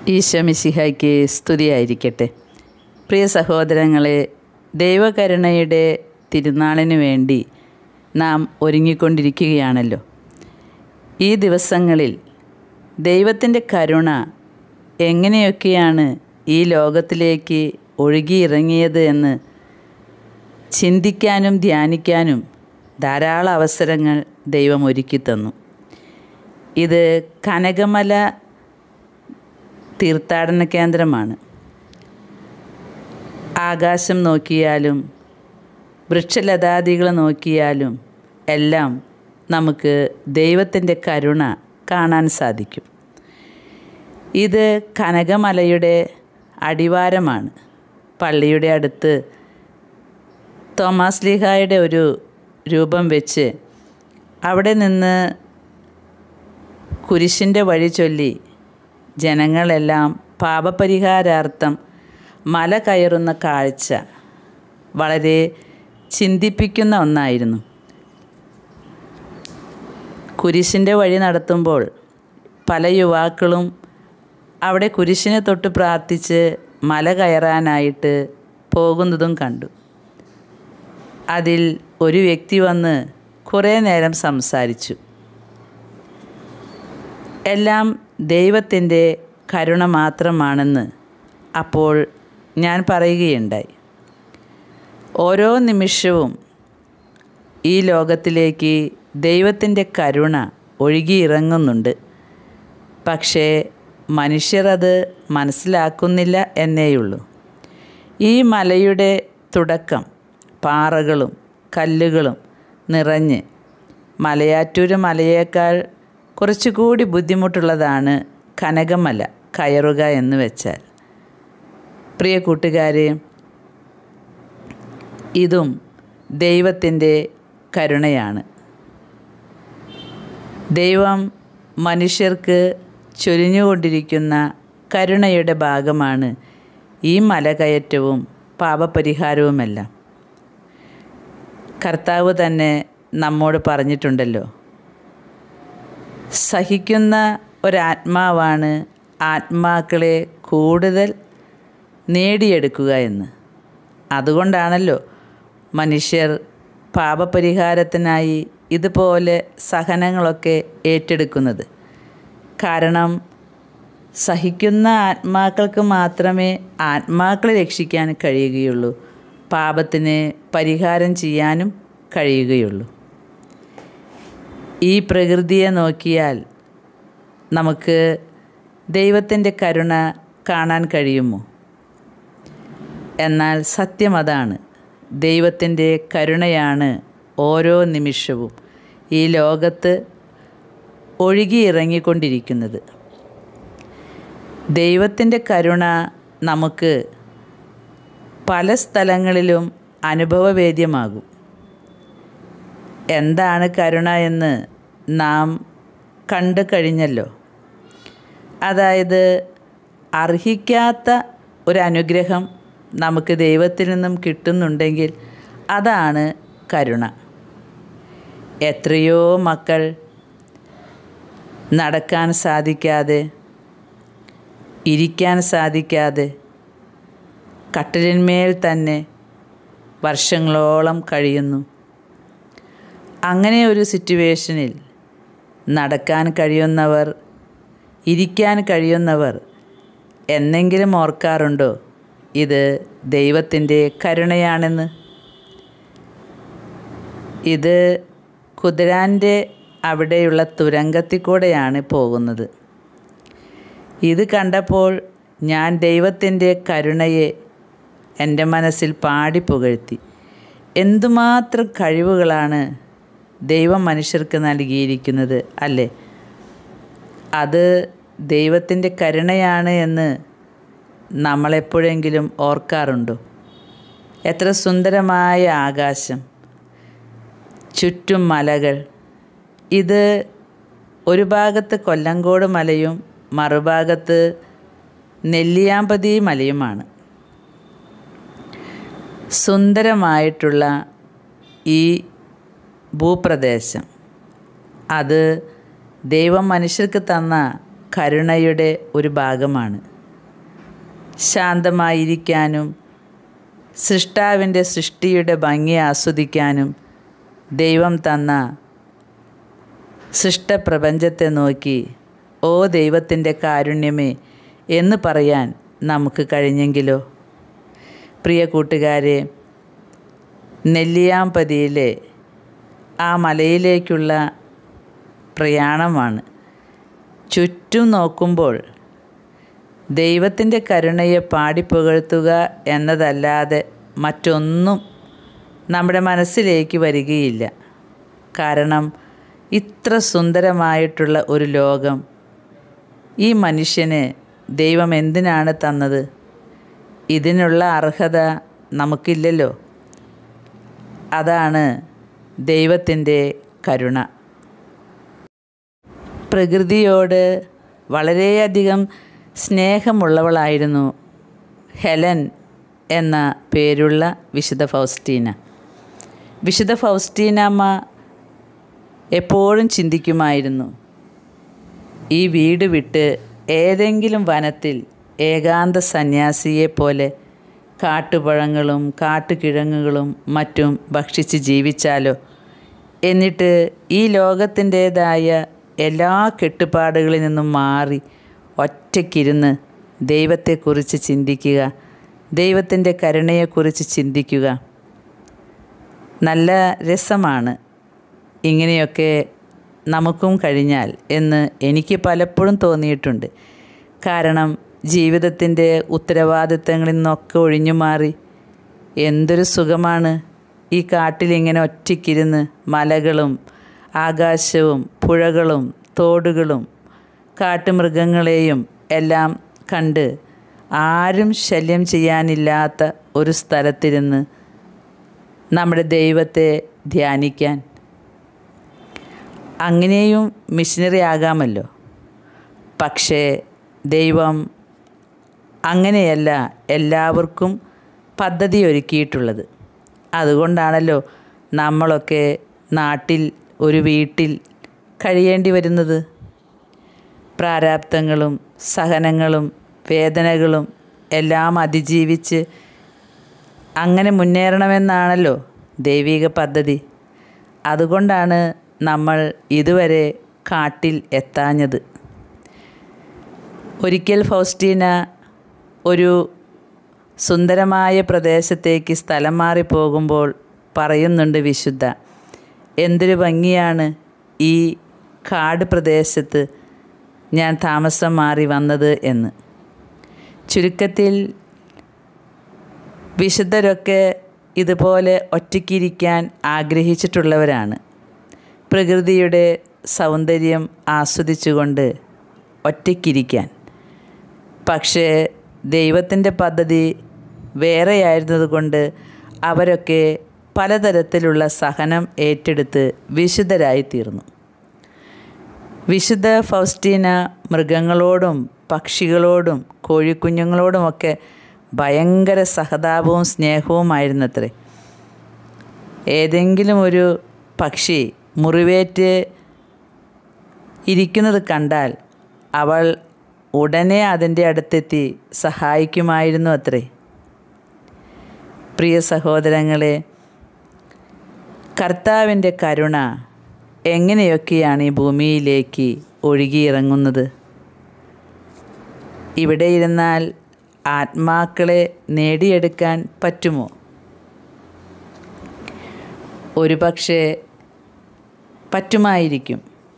ഈശോമിശിഹായ്ക്ക് സ്തുതിയായിരിക്കട്ടെ പ്രിയ സഹോദരങ്ങളെ ദൈവകരുണയുടെ തിരുനാളിന് വേണ്ടി നാം ഒരുങ്ങിക്കൊണ്ടിരിക്കുകയാണല്ലോ ഈ ദിവസങ്ങളിൽ ദൈവത്തിൻ്റെ കരുണ എങ്ങനെയൊക്കെയാണ് ഈ ലോകത്തിലേക്ക് ഒഴുകിയിറങ്ങിയത് എന്ന് ചിന്തിക്കാനും ധ്യാനിക്കാനും ധാരാളം അവസരങ്ങൾ ദൈവം ഒരുക്കി തന്നു ഇത് കനകമല തീർത്ഥാടന കേന്ദ്രമാണ് ആകാശം നോക്കിയാലും വൃക്ഷലതാദികൾ നോക്കിയാലും എല്ലാം നമുക്ക് ദൈവത്തിൻ്റെ കരുണ കാണാൻ സാധിക്കും ഇത് കനകമലയുടെ അടിവാരമാണ് പള്ളിയുടെ അടുത്ത് തോമാസ് ലീഹായുടെ ഒരു രൂപം വെച്ച് അവിടെ നിന്ന് കുരിശിൻ്റെ വഴി ചൊല്ലി ജനങ്ങളെല്ലാം പാപപരിഹാരാർത്ഥം മല കയറുന്ന കാഴ്ച വളരെ ചിന്തിപ്പിക്കുന്ന ഒന്നായിരുന്നു കുരിശിൻ്റെ വഴി നടത്തുമ്പോൾ പല യുവാക്കളും അവിടെ കുരിശിനെ തൊട്ട് പ്രാർത്ഥിച്ച് മല കയറാനായിട്ട് പോകുന്നതും കണ്ടു അതിൽ ഒരു വ്യക്തി വന്ന് കുറേ നേരം സംസാരിച്ചു എല്ലാം ദൈവത്തിൻ്റെ കരുണ മാത്രമാണെന്ന് അപ്പോൾ ഞാൻ പറയുകയുണ്ടായി ഓരോ നിമിഷവും ഈ ലോകത്തിലേക്ക് ദൈവത്തിൻ്റെ കരുണ ഒഴുകിയിറങ്ങുന്നുണ്ട് പക്ഷേ മനുഷ്യർ അത് മനസ്സിലാക്കുന്നില്ല എന്നേയുള്ളൂ ഈ മലയുടെ തുടക്കം പാറകളും കല്ലുകളും നിറഞ്ഞ് മലയാറ്റൂര് മലയേക്കാൾ കുറച്ചുകൂടി ബുദ്ധിമുട്ടുള്ളതാണ് കനകമല കയറുക എന്ന് വെച്ചാൽ പ്രിയ കൂട്ടുകാരെ ഇതും ദൈവത്തിൻ്റെ കരുണയാണ് ദൈവം മനുഷ്യർക്ക് ചൊരിഞ്ഞുകൊണ്ടിരിക്കുന്ന കരുണയുടെ ഭാഗമാണ് ഈ മലകയറ്റവും പാപപരിഹാരവുമെല്ലാം കർത്താവ് തന്നെ നമ്മോട് പറഞ്ഞിട്ടുണ്ടല്ലോ സഹിക്കുന്ന ഒരാത്മാവാണ് ആത്മാക്കളെ കൂടുതൽ നേടിയെടുക്കുക എന്ന് അതുകൊണ്ടാണല്ലോ മനുഷ്യർ പാപപരിഹാരത്തിനായി ഇതുപോലെ സഹനങ്ങളൊക്കെ ഏറ്റെടുക്കുന്നത് കാരണം സഹിക്കുന്ന ആത്മാക്കൾക്ക് മാത്രമേ ആത്മാക്കളെ രക്ഷിക്കാൻ കഴിയുകയുള്ളൂ പാപത്തിന് പരിഹാരം ചെയ്യാനും കഴിയുകയുള്ളൂ ഈ പ്രകൃതിയെ നോക്കിയാൽ നമുക്ക് ദൈവത്തിൻ്റെ കരുണ കാണാൻ കഴിയുമോ എന്നാൽ സത്യം അതാണ് ദൈവത്തിൻ്റെ കരുണയാണ് ഓരോ നിമിഷവും ഈ ലോകത്ത് ഒഴുകിയിറങ്ങിക്കൊണ്ടിരിക്കുന്നത് ദൈവത്തിൻ്റെ കരുണ നമുക്ക് പല സ്ഥലങ്ങളിലും അനുഭവവേദ്യമാകും എന്താണ് കരുണ എന്ന് നാം കണ്ടു കഴിഞ്ഞല്ലോ അതായത് അർഹിക്കാത്ത ഒരു അനുഗ്രഹം നമുക്ക് ദൈവത്തിൽ നിന്നും കിട്ടുന്നുണ്ടെങ്കിൽ അതാണ് കരുണ എത്രയോ മക്കൾ നടക്കാൻ സാധിക്കാതെ ഇരിക്കാൻ സാധിക്കാതെ കട്ടിലിന്മേൽ തന്നെ വർഷങ്ങളോളം കഴിയുന്നു അങ്ങനെ ഒരു സിറ്റുവേഷനിൽ നടക്കാൻ കഴിയുന്നവർ ഇരിക്കാൻ കഴിയുന്നവർ എന്നെങ്കിലും ഓർക്കാറുണ്ടോ ഇത് ദൈവത്തിൻ്റെ കരുണയാണെന്ന് ഇത് കുതിരാൻ്റെ അവിടെയുള്ള തുരങ്കത്തിൽ കൂടെയാണ് പോകുന്നത് ഇത് കണ്ടപ്പോൾ ഞാൻ ദൈവത്തിൻ്റെ കരുണയെ എൻ്റെ മനസ്സിൽ പാടി പുകഴ്ത്തി എന്തുമാത്രം കഴിവുകളാണ് ദൈവം മനുഷ്യർക്ക് നൽകിയിരിക്കുന്നത് അല്ലേ അത് ദൈവത്തിൻ്റെ കരുണയാണ് എന്ന് നമ്മളെപ്പോഴെങ്കിലും ഓർക്കാറുണ്ടോ എത്ര സുന്ദരമായ ആകാശം ചുറ്റും മലകൾ ഇത് ഒരു ഭാഗത്ത് കൊല്ലങ്കോട് മലയും മറുഭാഗത്ത് നെല്ലിയാമ്പതി മലയുമാണ് സുന്ദരമായിട്ടുള്ള ഈ ഭൂപ്രദേശം അത് ദൈവം മനുഷ്യർക്ക് തന്ന കരുണയുടെ ഒരു ഭാഗമാണ് ശാന്തമായിരിക്കാനും സൃഷ്ടാവിൻ്റെ സൃഷ്ടിയുടെ ഭംഗി ആസ്വദിക്കാനും ദൈവം തന്ന സൃഷ്ടപ്രപഞ്ചത്തെ നോക്കി ഓ ദൈവത്തിൻ്റെ കാരുണ്യമേ എന്ന് പറയാൻ നമുക്ക് കഴിഞ്ഞെങ്കിലോ പ്രിയ കൂട്ടുകാരെ നെല്ലിയാമ്പതിയിലെ ആ മലയിലേക്കുള്ള പ്രയാണമാണ് ചുറ്റും നോക്കുമ്പോൾ ദൈവത്തിൻ്റെ കരുണയെ പാടിപ്പുകഴ്ത്തുക എന്നതല്ലാതെ മറ്റൊന്നും നമ്മുടെ മനസ്സിലേക്ക് വരികയില്ല കാരണം ഇത്ര സുന്ദരമായിട്ടുള്ള ഒരു ലോകം ഈ മനുഷ്യന് ദൈവം എന്തിനാണ് തന്നത് ഇതിനുള്ള അർഹത നമുക്കില്ലല്ലോ അതാണ് ദൈവത്തിൻ്റെ കരുണ പ്രകൃതിയോട് വളരെയധികം സ്നേഹമുള്ളവളായിരുന്നു ഹെലൻ എന്ന പേരുള്ള വിശുദ്ധ ഫൗസ്റ്റീന വിശുദ്ധ ഫൗസ്റ്റീനമ്മ എപ്പോഴും ചിന്തിക്കുമായിരുന്നു ഈ വീട് വിട്ട് ഏതെങ്കിലും വനത്തിൽ ഏകാന്ത സന്യാസിയെ പോലെ കാട്ടുപഴങ്ങളും കാട്ടുകിഴങ്ങുകളും മറ്റും ഭക്ഷിച്ച് ജീവിച്ചാലോ എന്നിട്ട് ഈ ലോകത്തിൻ്റേതായ എല്ലാ കെട്ടുപാടുകളിൽ നിന്നും മാറി ഒറ്റയ്ക്കിരുന്ന് ദൈവത്തെക്കുറിച്ച് ചിന്തിക്കുക ദൈവത്തിൻ്റെ കരുണയെക്കുറിച്ച് ചിന്തിക്കുക നല്ല രസമാണ് ഇങ്ങനെയൊക്കെ നമുക്കും കഴിഞ്ഞാൽ എന്ന് എനിക്ക് പലപ്പോഴും തോന്നിയിട്ടുണ്ട് കാരണം ജീവിതത്തിൻ്റെ ഉത്തരവാദിത്തങ്ങളിൽ നിന്നൊക്കെ ഒഴിഞ്ഞു മാറി എന്തൊരു സുഖമാണ് ഈ കാട്ടിലിങ്ങനെ ഒറ്റയ്ക്കിരുന്ന് മലകളും ആകാശവും പുഴകളും തോടുകളും കാട്ടുമൃഗങ്ങളെയും എല്ലാം കണ്ട് ആരും ശല്യം ചെയ്യാനില്ലാത്ത ഒരു സ്ഥലത്തിരുന്ന് നമ്മുടെ ദൈവത്തെ ധ്യാനിക്കാൻ അങ്ങനെയും മിഷനറി ആകാമല്ലോ പക്ഷേ ദൈവം അങ്ങനെയല്ല എല്ലാവർക്കും പദ്ധതി ഒരുക്കിയിട്ടുള്ളത് അതുകൊണ്ടാണല്ലോ നമ്മളൊക്കെ നാട്ടിൽ ഒരു വീട്ടിൽ കഴിയേണ്ടി വരുന്നത് പ്രാരാബ്ദങ്ങളും സഹനങ്ങളും വേദനകളും എല്ലാം അതിജീവിച്ച് അങ്ങനെ മുന്നേറണമെന്നാണല്ലോ ദൈവിക പദ്ധതി അതുകൊണ്ടാണ് നമ്മൾ ഇതുവരെ കാട്ടിൽ എത്താഞ്ഞത് ഒരിക്കൽ ഫൗസ്റ്റീന ഒരു സുന്ദരമായ പ്രദേശത്തേക്ക് സ്ഥലം മാറി പോകുമ്പോൾ പറയുന്നുണ്ട് വിശുദ്ധ എന്തൊരു ഭംഗിയാണ് ഈ കാട് പ്രദേശത്ത് ഞാൻ താമസം മാറി വന്നത് എന്ന് ചുരുക്കത്തിൽ വിശുദ്ധരൊക്കെ ഇതുപോലെ ഒറ്റയ്ക്കിരിക്കാൻ ആഗ്രഹിച്ചിട്ടുള്ളവരാണ് പ്രകൃതിയുടെ സൗന്ദര്യം ആസ്വദിച്ചുകൊണ്ട് ഒറ്റയ്ക്കിരിക്കാൻ പക്ഷേ ദൈവത്തിൻ്റെ പദ്ധതി വേറെയായിരുന്നതുകൊണ്ട് അവരൊക്കെ പലതരത്തിലുള്ള സഹനം ഏറ്റെടുത്ത് വിശുദ്ധരായി തീർന്നു വിശുദ്ധ ഫൗസ്റ്റീന മൃഗങ്ങളോടും പക്ഷികളോടും കോഴിക്കുഞ്ഞുങ്ങളോടുമൊക്കെ ഭയങ്കര സഹതാപവും സ്നേഹവുമായിരുന്നത്രേ ഏതെങ്കിലും ഒരു പക്ഷി മുറിവേറ്റ് ഇരിക്കുന്നത് കണ്ടാൽ അവൾ ഉടനെ അതിൻ്റെ അടുത്തെത്തി സഹായിക്കുമായിരുന്നു അത്രേ പ്രിയ സഹോദരങ്ങളെ കർത്താവിൻ്റെ കരുണ എങ്ങനെയൊക്കെയാണ് ഈ ഭൂമിയിലേക്ക് ഒഴുകിയിറങ്ങുന്നത് ഇവിടെ ഇരുന്നാൽ ആത്മാക്കളെ നേടിയെടുക്കാൻ പറ്റുമോ ഒരു പക്ഷേ പറ്റുമായിരിക്കും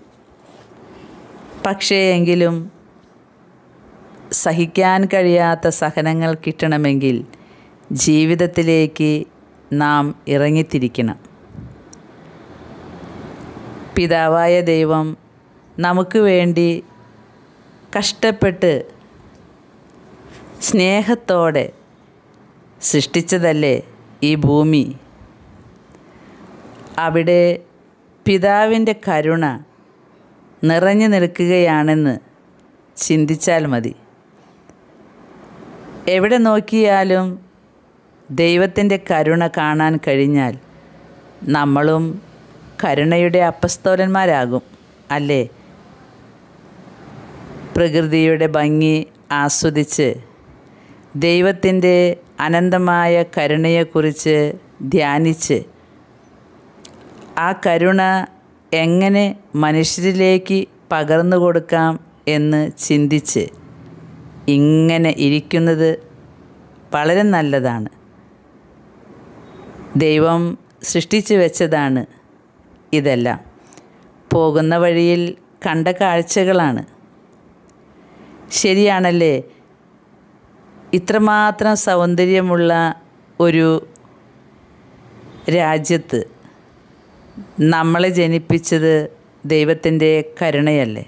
പക്ഷേ എങ്കിലും സഹിക്കാൻ കഴിയാത്ത സഹനങ്ങൾ കിട്ടണമെങ്കിൽ ജീവിതത്തിലേക്ക് നാം ഇറങ്ങിത്തിരിക്കണം പിതാവായ ദൈവം നമുക്ക് വേണ്ടി കഷ്ടപ്പെട്ട് സ്നേഹത്തോടെ സൃഷ്ടിച്ചതല്ലേ ഈ ഭൂമി അവിടെ പിതാവിൻ്റെ കരുണ നിറഞ്ഞു നിൽക്കുകയാണെന്ന് ചിന്തിച്ചാൽ മതി എവിടെ നോക്കിയാലും ദൈവത്തിൻ്റെ കരുണ കാണാൻ കഴിഞ്ഞാൽ നമ്മളും കരുണയുടെ അപ്പസ്തോലന്മാരാകും അല്ലേ പ്രകൃതിയുടെ ഭംഗി ആസ്വദിച്ച് ദൈവത്തിൻ്റെ അനന്തമായ കരുണയെക്കുറിച്ച് ധ്യാനിച്ച് ആ കരുണ എങ്ങനെ മനുഷ്യരിലേക്ക് പകർന്നു കൊടുക്കാം എന്ന് ചിന്തിച്ച് ഇങ്ങനെ ഇരിക്കുന്നത് വളരെ നല്ലതാണ് ദൈവം സൃഷ്ടിച്ചു വെച്ചതാണ് ഇതെല്ലാം പോകുന്ന വഴിയിൽ കണ്ട കാഴ്ചകളാണ് ശരിയാണല്ലേ ഇത്രമാത്രം സൗന്ദര്യമുള്ള ഒരു രാജ്യത്ത് നമ്മളെ ജനിപ്പിച്ചത് ദൈവത്തിൻ്റെ കരുണയല്ലേ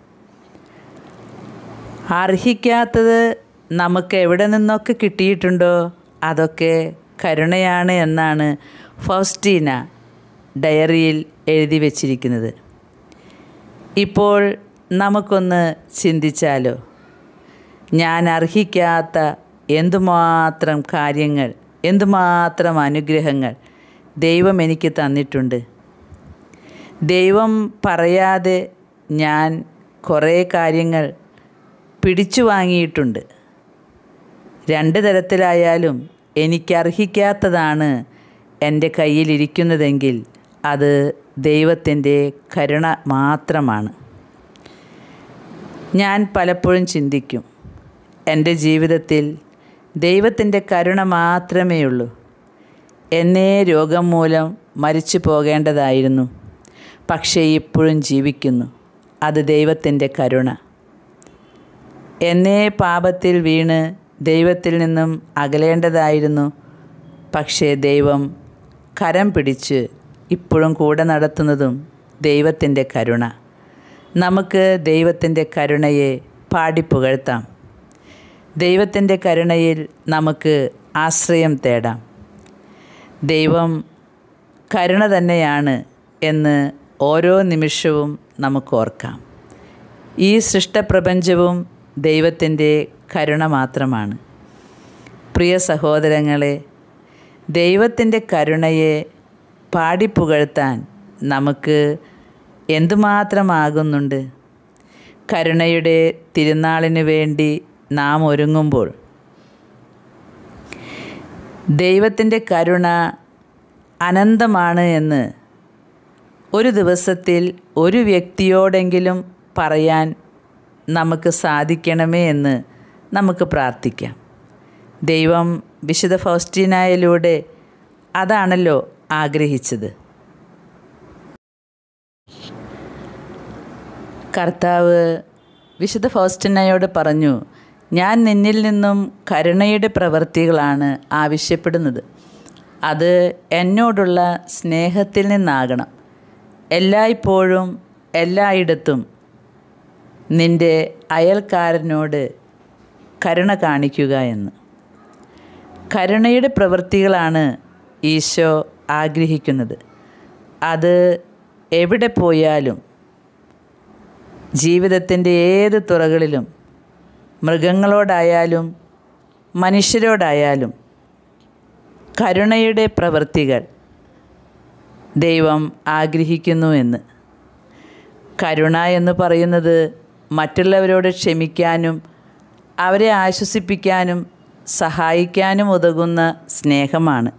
അർഹിക്കാത്തത് നമുക്ക് എവിടെ നിന്നൊക്കെ കിട്ടിയിട്ടുണ്ടോ അതൊക്കെ കരുണയാണ് എന്നാണ് ഫൗസ്റ്റീന ഡയറിയിൽ എഴുതി വച്ചിരിക്കുന്നത് ഇപ്പോൾ നമുക്കൊന്ന് ചിന്തിച്ചാലോ ഞാൻ അർഹിക്കാത്ത എന്തുമാത്രം കാര്യങ്ങൾ എന്തുമാത്രം അനുഗ്രഹങ്ങൾ ദൈവം എനിക്ക് തന്നിട്ടുണ്ട് ദൈവം പറയാതെ ഞാൻ കുറേ കാര്യങ്ങൾ പിടിച്ചു വാങ്ങിയിട്ടുണ്ട് രണ്ട് തരത്തിലായാലും എനിക്കർഹിക്കാത്തതാണ് എൻ്റെ കയ്യിലിരിക്കുന്നതെങ്കിൽ അത് ദൈവത്തിൻ്റെ കരുണ മാത്രമാണ് ഞാൻ പലപ്പോഴും ചിന്തിക്കും എൻ്റെ ജീവിതത്തിൽ ദൈവത്തിൻ്റെ കരുണ മാത്രമേ ഉള്ളൂ എന്നെ രോഗം മൂലം മരിച്ചു പോകേണ്ടതായിരുന്നു പക്ഷേ ഇപ്പോഴും ജീവിക്കുന്നു അത് ദൈവത്തിൻ്റെ കരുണ എന്നെ പാപത്തിൽ വീണ് ദൈവത്തിൽ നിന്നും അകലേണ്ടതായിരുന്നു പക്ഷേ ദൈവം കരം പിടിച്ച് ഇപ്പോഴും കൂടെ നടത്തുന്നതും ദൈവത്തിൻ്റെ കരുണ നമുക്ക് ദൈവത്തിൻ്റെ കരുണയെ പാടിപ്പുകഴ്ത്താം ദൈവത്തിൻ്റെ കരുണയിൽ നമുക്ക് ആശ്രയം തേടാം ദൈവം കരുണ തന്നെയാണ് എന്ന് ഓരോ നിമിഷവും നമുക്ക് ഓർക്കാം ഈ സൃഷ്ടപ്രപഞ്ചവും ദൈവത്തിൻ്റെ കരുണ മാത്രമാണ് പ്രിയ സഹോദരങ്ങളെ ദൈവത്തിൻ്റെ കരുണയെ പാടിപ്പുകഴ്ത്താൻ നമുക്ക് എന്തുമാത്രമാകുന്നുണ്ട് കരുണയുടെ തിരുനാളിന് വേണ്ടി നാം ഒരുങ്ങുമ്പോൾ ദൈവത്തിൻ്റെ കരുണ അനന്തമാണ് എന്ന് ഒരു ദിവസത്തിൽ ഒരു വ്യക്തിയോടെങ്കിലും പറയാൻ നമുക്ക് സാധിക്കണമേ എന്ന് നമുക്ക് പ്രാർത്ഥിക്കാം ദൈവം വിശുദ്ധ ഫൗസ്റ്റീനായിലൂടെ അതാണല്ലോ ആഗ്രഹിച്ചത് കർത്താവ് വിശുദ്ധ ഫൗസ്റ്റിനയോട് പറഞ്ഞു ഞാൻ നിന്നിൽ നിന്നും കരുണയുടെ പ്രവൃത്തികളാണ് ആവശ്യപ്പെടുന്നത് അത് എന്നോടുള്ള സ്നേഹത്തിൽ നിന്നാകണം എല്ലായ്പ്പോഴും എല്ലായിടത്തും നിൻ്റെ അയൽക്കാരനോട് കരുണ കാണിക്കുക എന്ന് കരുണയുടെ പ്രവൃത്തികളാണ് ഈശോ ആഗ്രഹിക്കുന്നത് അത് എവിടെ പോയാലും ജീവിതത്തിൻ്റെ ഏത് തുറകളിലും മൃഗങ്ങളോടായാലും മനുഷ്യരോടായാലും കരുണയുടെ പ്രവൃത്തികൾ ദൈവം ആഗ്രഹിക്കുന്നു എന്ന് കരുണ എന്ന് പറയുന്നത് മറ്റുള്ളവരോട് ക്ഷമിക്കാനും അവരെ ആശ്വസിപ്പിക്കാനും സഹായിക്കാനും ഉതകുന്ന സ്നേഹമാണ്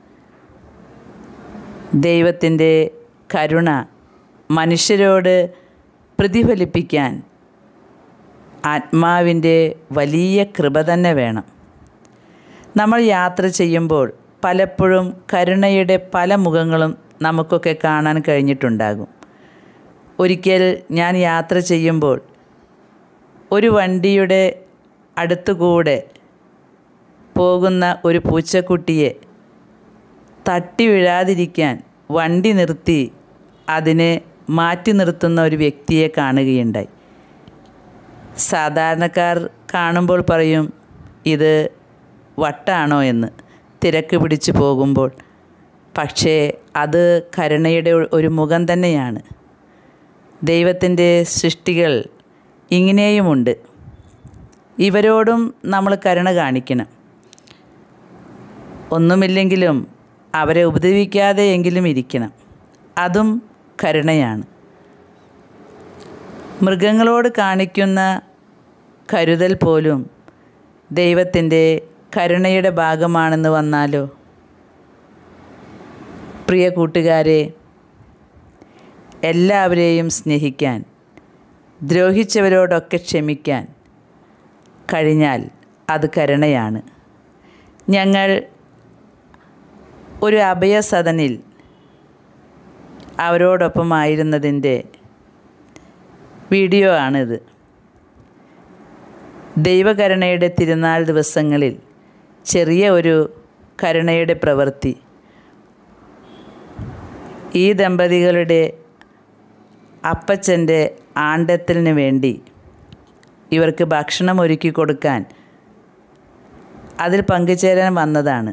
ദൈവത്തിൻ്റെ കരുണ മനുഷ്യരോട് പ്രതിഫലിപ്പിക്കാൻ ആത്മാവിൻ്റെ വലിയ കൃപ തന്നെ വേണം നമ്മൾ യാത്ര ചെയ്യുമ്പോൾ പലപ്പോഴും കരുണയുടെ പല മുഖങ്ങളും നമുക്കൊക്കെ കാണാൻ കഴിഞ്ഞിട്ടുണ്ടാകും ഒരിക്കൽ ഞാൻ യാത്ര ചെയ്യുമ്പോൾ ഒരു വണ്ടിയുടെ അടുത്തുകൂടെ പോകുന്ന ഒരു പൂച്ചക്കുട്ടിയെ തട്ടി വീഴാതിരിക്കാൻ വണ്ടി നിർത്തി അതിനെ മാറ്റി നിർത്തുന്ന ഒരു വ്യക്തിയെ കാണുകയുണ്ടായി സാധാരണക്കാർ കാണുമ്പോൾ പറയും ഇത് വട്ടാണോ എന്ന് തിരക്ക് പിടിച്ചു പോകുമ്പോൾ പക്ഷേ അത് കരുണയുടെ ഒരു മുഖം തന്നെയാണ് ദൈവത്തിൻ്റെ സൃഷ്ടികൾ ഇങ്ങനെയുമുണ്ട് ഇവരോടും നമ്മൾ കരുണ കാണിക്കണം ഒന്നുമില്ലെങ്കിലും അവരെ ഉപദ്രവിക്കാതെ എങ്കിലും ഇരിക്കണം അതും കരുണയാണ് മൃഗങ്ങളോട് കാണിക്കുന്ന കരുതൽ പോലും ദൈവത്തിൻ്റെ കരുണയുടെ ഭാഗമാണെന്ന് വന്നാലോ പ്രിയ കൂട്ടുകാരെ എല്ലാവരെയും സ്നേഹിക്കാൻ ദ്രോഹിച്ചവരോടൊക്കെ ക്ഷമിക്കാൻ കഴിഞ്ഞാൽ അത് കരുണയാണ് ഞങ്ങൾ ഒരു അഭയസദനിൽ അവരോടൊപ്പമായിരുന്നതിൻ്റെ വീഡിയോ ആണിത് ദൈവകരുണയുടെ തിരുനാൾ ദിവസങ്ങളിൽ ചെറിയ ഒരു കരുണയുടെ പ്രവൃത്തി ഈ ദമ്പതികളുടെ അപ്പച്ചൻ്റെ ആണ്ടത്തിന് വേണ്ടി ഇവർക്ക് ഭക്ഷണം ഒരുക്കി കൊടുക്കാൻ അതിൽ പങ്കുചേരാൻ വന്നതാണ്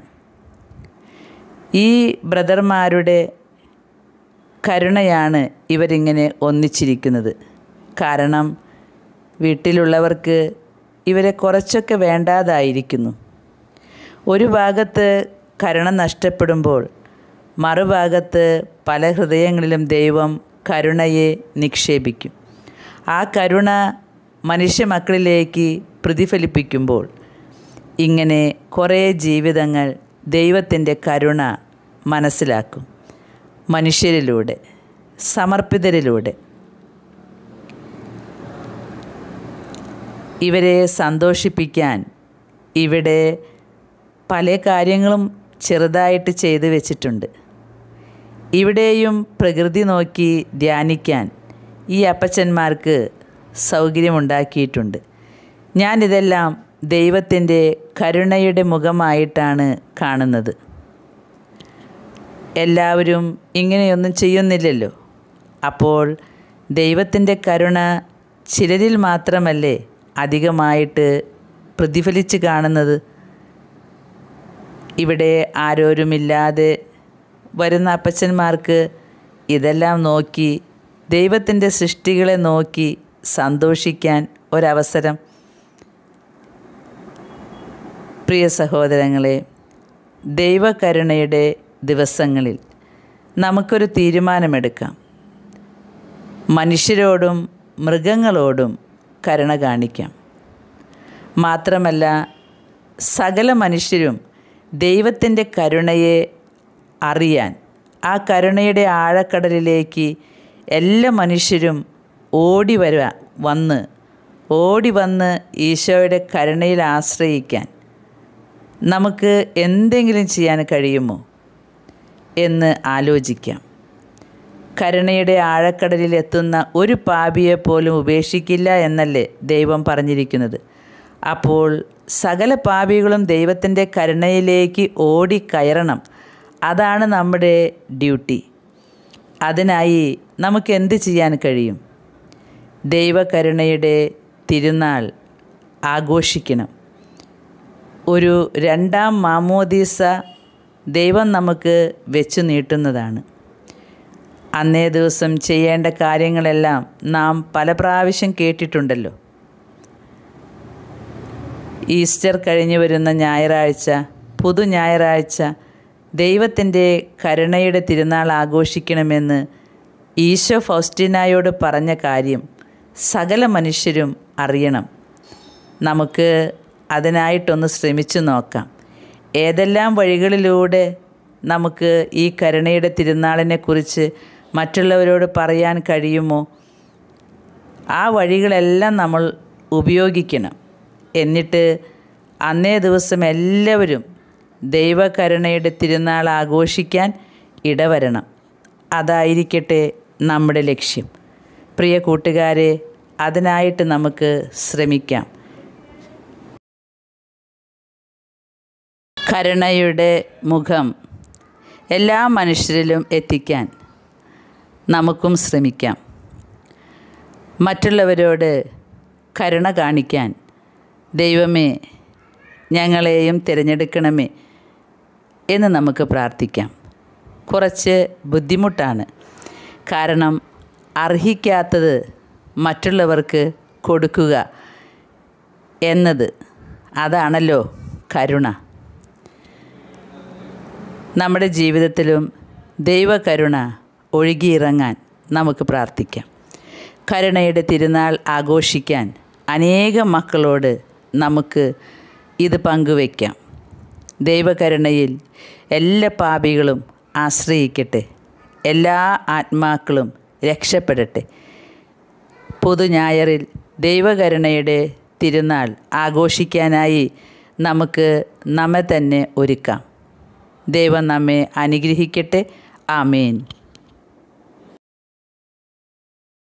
ഈ ബ്രദർമാരുടെ കരുണയാണ് ഇവരിങ്ങനെ ഒന്നിച്ചിരിക്കുന്നത് കാരണം വീട്ടിലുള്ളവർക്ക് ഇവരെ കുറച്ചൊക്കെ വേണ്ടാതായിരിക്കുന്നു ഒരു ഭാഗത്ത് കരുണ നഷ്ടപ്പെടുമ്പോൾ മറുഭാഗത്ത് പല ഹൃദയങ്ങളിലും ദൈവം കരുണയെ നിക്ഷേപിക്കും ആ കരുണ മനുഷ്യ മക്കളിലേക്ക് പ്രതിഫലിപ്പിക്കുമ്പോൾ ഇങ്ങനെ കുറേ ജീവിതങ്ങൾ ദൈവത്തിൻ്റെ കരുണ മനസ്സിലാക്കും മനുഷ്യരിലൂടെ സമർപ്പിതരിലൂടെ ഇവരെ സന്തോഷിപ്പിക്കാൻ ഇവിടെ പല കാര്യങ്ങളും ചെറുതായിട്ട് ചെയ്തു വെച്ചിട്ടുണ്ട് ഇവിടെയും പ്രകൃതി നോക്കി ധ്യാനിക്കാൻ ഈ അപ്പച്ചന്മാർക്ക് സൗകര്യമുണ്ടാക്കിയിട്ടുണ്ട് ഞാനിതെല്ലാം ദൈവത്തിൻ്റെ കരുണയുടെ മുഖമായിട്ടാണ് കാണുന്നത് എല്ലാവരും ഇങ്ങനെയൊന്നും ചെയ്യുന്നില്ലല്ലോ അപ്പോൾ ദൈവത്തിൻ്റെ കരുണ ചിലരിൽ മാത്രമല്ലേ അധികമായിട്ട് പ്രതിഫലിച്ച് കാണുന്നത് ഇവിടെ ആരോരുമില്ലാതെ വരുന്ന അപ്പച്ചന്മാർക്ക് ഇതെല്ലാം നോക്കി ദൈവത്തിൻ്റെ സൃഷ്ടികളെ നോക്കി സന്തോഷിക്കാൻ ഒരവസരം പ്രിയ സഹോദരങ്ങളെ ദൈവകരുണയുടെ ദിവസങ്ങളിൽ നമുക്കൊരു തീരുമാനമെടുക്കാം മനുഷ്യരോടും മൃഗങ്ങളോടും കരുണ കാണിക്കാം മാത്രമല്ല സകല മനുഷ്യരും ദൈവത്തിൻ്റെ കരുണയെ അറിയാൻ ആ കരുണയുടെ ആഴക്കടലിലേക്ക് എല്ലാ മനുഷ്യരും ഓടി വരാ വന്ന് ഓടി വന്ന് ഈശോയുടെ കരുണയിൽ ആശ്രയിക്കാൻ നമുക്ക് എന്തെങ്കിലും ചെയ്യാൻ കഴിയുമോ എന്ന് ആലോചിക്കാം കരുണയുടെ ആഴക്കടലിൽ എത്തുന്ന ഒരു പാപിയെ പോലും ഉപേക്ഷിക്കില്ല എന്നല്ലേ ദൈവം പറഞ്ഞിരിക്കുന്നത് അപ്പോൾ സകല പാപികളും ദൈവത്തിൻ്റെ കരുണയിലേക്ക് ഓടിക്കയറണം അതാണ് നമ്മുടെ ഡ്യൂട്ടി അതിനായി നമുക്ക് എന്ത് ചെയ്യാൻ കഴിയും ദൈവകരുണയുടെ തിരുനാൾ ആഘോഷിക്കണം ഒരു രണ്ടാം മാമോദീസ ദൈവം നമുക്ക് വെച്ചു നീട്ടുന്നതാണ് അന്നേ ദിവസം ചെയ്യേണ്ട കാര്യങ്ങളെല്ലാം നാം പല പ്രാവശ്യം കേട്ടിട്ടുണ്ടല്ലോ ഈസ്റ്റർ കഴിഞ്ഞു വരുന്ന ഞായറാഴ്ച പുതു ഞായറാഴ്ച ദൈവത്തിൻ്റെ കരുണയുടെ തിരുനാൾ ആഘോഷിക്കണമെന്ന് ഈശോ ഫൗസ്റ്റിനായോട് പറഞ്ഞ കാര്യം സകല മനുഷ്യരും അറിയണം നമുക്ക് അതിനായിട്ടൊന്ന് ശ്രമിച്ചു നോക്കാം ഏതെല്ലാം വഴികളിലൂടെ നമുക്ക് ഈ കരുണയുടെ തിരുനാളിനെക്കുറിച്ച് മറ്റുള്ളവരോട് പറയാൻ കഴിയുമോ ആ വഴികളെല്ലാം നമ്മൾ ഉപയോഗിക്കണം എന്നിട്ട് അന്നേ ദിവസം എല്ലാവരും ദൈവകരുണയുടെ തിരുനാൾ ആഘോഷിക്കാൻ ഇടവരണം അതായിരിക്കട്ടെ നമ്മുടെ ലക്ഷ്യം പ്രിയ കൂട്ടുകാരെ അതിനായിട്ട് നമുക്ക് ശ്രമിക്കാം കരുണയുടെ മുഖം എല്ലാ മനുഷ്യരിലും എത്തിക്കാൻ നമുക്കും ശ്രമിക്കാം മറ്റുള്ളവരോട് കരുണ കാണിക്കാൻ ദൈവമേ ഞങ്ങളെയും തിരഞ്ഞെടുക്കണമേ എന്ന് നമുക്ക് പ്രാർത്ഥിക്കാം കുറച്ച് ബുദ്ധിമുട്ടാണ് കാരണം അർഹിക്കാത്തത് മറ്റുള്ളവർക്ക് കൊടുക്കുക എന്നത് അതാണല്ലോ കരുണ നമ്മുടെ ജീവിതത്തിലും ദൈവകരുണ ഒഴുകിയിറങ്ങാൻ നമുക്ക് പ്രാർത്ഥിക്കാം കരുണയുടെ തിരുനാൾ ആഘോഷിക്കാൻ അനേകം മക്കളോട് നമുക്ക് ഇത് പങ്കുവയ്ക്കാം ദൈവകരുണയിൽ എല്ലാ പാപികളും ആശ്രയിക്കട്ടെ എല്ലാ ആത്മാക്കളും രക്ഷപ്പെടട്ടെ പുതുഞായറിൽ ദൈവകരുണയുടെ തിരുനാൾ ആഘോഷിക്കാനായി നമുക്ക് നമ്മെ തന്നെ ഒരുക്കാം ദൈവം നമ്മെ അനുഗ്രഹിക്കട്ടെ ആമേൻ